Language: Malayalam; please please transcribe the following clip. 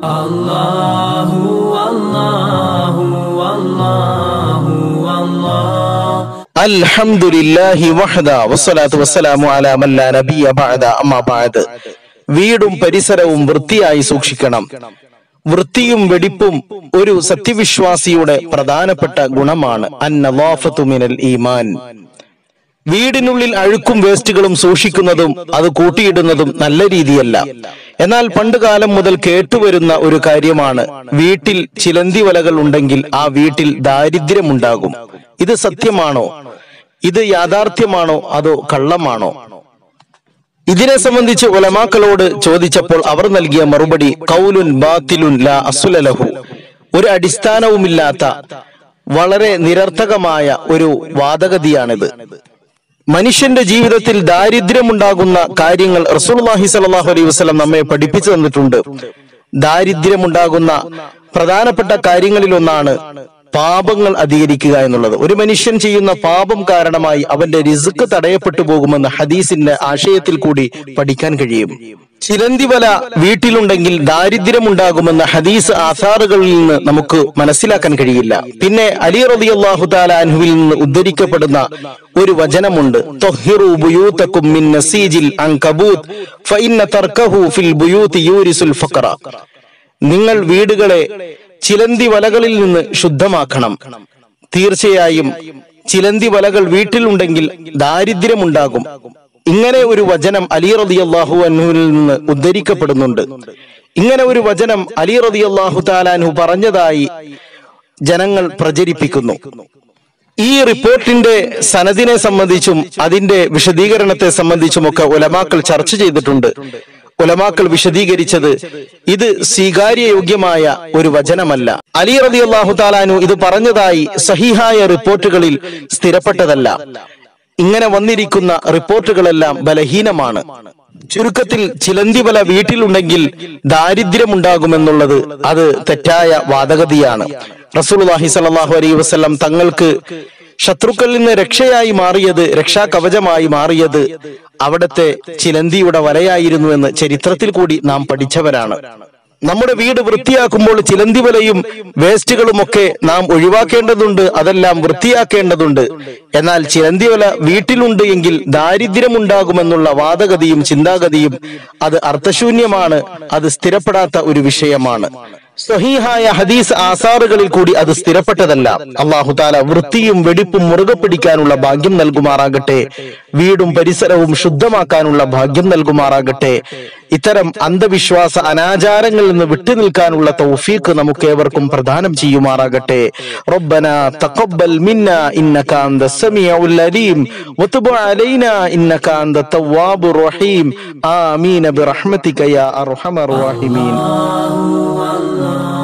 الله والله والله والله അൽഹംദുലില്ലാഹി വഹദ വസ്സലാത്തു വസ്സലാമു അലാ മൻ ലാ നബിയ ബഅദ അമ്മാ ബഅദ് വീടും പരിസരവും വൃത്തിയായി സൂക്ഷിക്കണം വൃത്തിയും വെടിപ്പും ഒരു സത്യവിശ്വാസിയുടെ പ്രധാനപ്പെട്ട ഗുണമാണ് അന്നവാഫത്തു മിനൽ ഈമാൻ വീടിനുള്ളിൽ അഴുക്കും വേസ്റ്റുകളും സൂക്ഷിക്കുന്നതും അത് കൂട്ടിയിടുന്നതും നല്ല രീതിയല്ല എന്നാൽ പണ്ട് കാലം മുതൽ കേട്ടുവരുന്ന ഒരു കാര്യമാണ് വീട്ടിൽ ചിലന്തി വലകൾ ഉണ്ടെങ്കിൽ ആ വീട്ടിൽ ദാരിദ്ര്യമുണ്ടാകും ഇത് സത്യമാണോ ഇത് യാഥാർത്ഥ്യമാണോ അതോ കള്ളമാണോ ഇതിനെ സംബന്ധിച്ച് ഉലമാക്കളോട് ചോദിച്ചപ്പോൾ അവർ നൽകിയ മറുപടി കൗലുൻ ബാത്തിലുൻ ലാ അസുലലഹു ഒരു അടിസ്ഥാനവുമില്ലാത്ത വളരെ നിരർത്ഥകമായ ഒരു വാദഗതിയാണിത് മനുഷ്യന്റെ ജീവിതത്തിൽ ദാരിദ്ര്യമുണ്ടാകുന്ന കാര്യങ്ങൾ റസൂലുള്ളാഹി സ്വല്ലല്ലാഹു അലൈഹി വസല്ലം നമ്മെ പഠിപ്പിച്ചു തന്നിട്ടുണ്ട് ദാരിദ്ര്യമുണ്ടാകുന്ന പ്രധാനപ്പെട്ട കാര്യങ്ങളിൽ ഒന്നാണ് പാപങ്ങൾ അധികരിക്കുക എന്നുള്ളത് ഒരു മനുഷ്യൻ ചെയ്യുന്ന പാപം കാരണമായി അവന്റെ റിസ്ക് തടയപ്പെട്ടു പോകുമെന്ന് ഹദീസിന്റെ ആശയത്തിൽ കൂടി പഠിക്കാൻ കഴിയും ചിലന്തി വല വീട്ടിലുണ്ടെങ്കിൽ ദാരിദ്ര്യമുണ്ടാകുമെന്ന ഹദീസ് ആധാറുകളിൽ നിന്ന് നമുക്ക് മനസ്സിലാക്കാൻ കഴിയില്ല പിന്നെ അലി റളിയല്ലാഹു തആല അൻഹുവിൽ നിന്ന് ഉദ്ധരിക്കപ്പെടുന്ന ഒരു വചനമുണ്ട് തൊഹിറു ബുയൂതക്കും മിൻ നസീജിൽ അൻകബൂത് ഫഇന്ന തർക്കഹു ഫിൽ ബുയൂതി യൂരിസുൽ ഫഖറ നിങ്ങൾ വീടുകളെ ചിലന്തി വലകളിൽ നിന്ന് ശുദ്ധമാക്കണം തീർച്ചയായും ചിലന്തി വലകൾ വീട്ടിലുണ്ടെങ്കിൽ ദാരിദ്ര്യമുണ്ടാകും ഇങ്ങനെ ഒരു വചനം അലി റളിയല്ലാഹു അൻഹുവിൽ നിന്ന് ഉദ്ധരിക്കപ്പെടുന്നുണ്ട് ഇങ്ങനെ ഒരു വചനം അലി റളിയല്ലാഹു താലാൻഹു പറഞ്ഞതായി ജനങ്ങൾ പ്രചരിപ്പിക്കുന്നു ഈ റിപ്പോർട്ടിന്റെ സനദിനെ സംബന്ധിച്ചും അതിന്റെ വിശദീകരണത്തെ സംബന്ധിച്ചുമൊക്കെ ഉലമാക്കൾ ചർച്ച ചെയ്തിട്ടുണ്ട് ഉലമാക്കൾ വിശദീകരിച്ചത് ഇത് സ്വീകാര്യയോഗ്യമായ ഒരു വചനമല്ല അലി റതി അള്ളാഹു താലാനു ഇത് പറഞ്ഞതായി സഹിഹായ റിപ്പോർട്ടുകളിൽ സ്ഥിരപ്പെട്ടതല്ല ഇങ്ങനെ വന്നിരിക്കുന്ന റിപ്പോർട്ടുകളെല്ലാം ബലഹീനമാണ് ചുരുക്കത്തിൽ ചിലന്തി വല വീട്ടിലുണ്ടെങ്കിൽ ദാരിദ്ര്യമുണ്ടാകുമെന്നുള്ളത് അത് തെറ്റായ വാദഗതിയാണ് റസൂലുള്ളാഹി സ്വല്ലല്ലാഹു അലൈഹി വസല്ലം തങ്ങൾക്ക് ശത്രുക്കളിൽ നിന്ന് രക്ഷയായി മാറിയത് രക്ഷാ കവചമായി മാറിയത് അവിടത്തെ ചിലന്തിയുടെ വലയായിരുന്നു എന്ന് ചരിത്രത്തിൽ കൂടി നാം പഠിച്ചവരാണ് നമ്മുടെ വീട് വൃത്തിയാക്കുമ്പോൾ ചിലന്തി വലയും വേസ്റ്റുകളും ഒക്കെ നാം ഒഴിവാക്കേണ്ടതുണ്ട് അതെല്ലാം വൃത്തിയാക്കേണ്ടതുണ്ട് എന്നാൽ ചിലന്തി വല വീട്ടിലുണ്ട് എങ്കിൽ ദാരിദ്ര്യമുണ്ടാകുമെന്നുള്ള വാദഗതിയും ചിന്താഗതിയും അത് അർത്ഥശൂന്യമാണ് അത് സ്ഥിരപ്പെടാത്ത ഒരു വിഷയമാണ് സ്വഹീഹായ ഹദീസ് ആസാറുകളിൽ കൂടി അത് സ്ഥിരപ്പെട്ടതല്ല അള്ളാഹു താല വൃത്തിയും വെടിപ്പും മുറുകെ പിടിക്കാനുള്ള ഭാഗ്യം നൽകുമാറാകട്ടെ വീടും പരിസരവും ശുദ്ധമാക്കാനുള്ള ഭാഗ്യം നൽകുമാറാകട്ടെ ഇത്തരം അന്ധവിശ്വാസ അനാചാരങ്ങളിൽ നിന്ന് വിട്ടുനിൽക്കാനുള്ള തൗഫീഖ് നമുക്ക് ഏവർക്കും പ്രദാനം ചെയ്യുമാറാകട്ടെ റബ്ബന തഖബ്ബൽ മിന്ന ഇന്നക അന്ത സമീഉൽ അലീം വതുബ് അലൈന ഇന്നക അന്ത തവ്വാബുർ റഹീം ആമീൻ ബിറഹ്മതിക യാ അർഹമർ റഹീമീൻ الله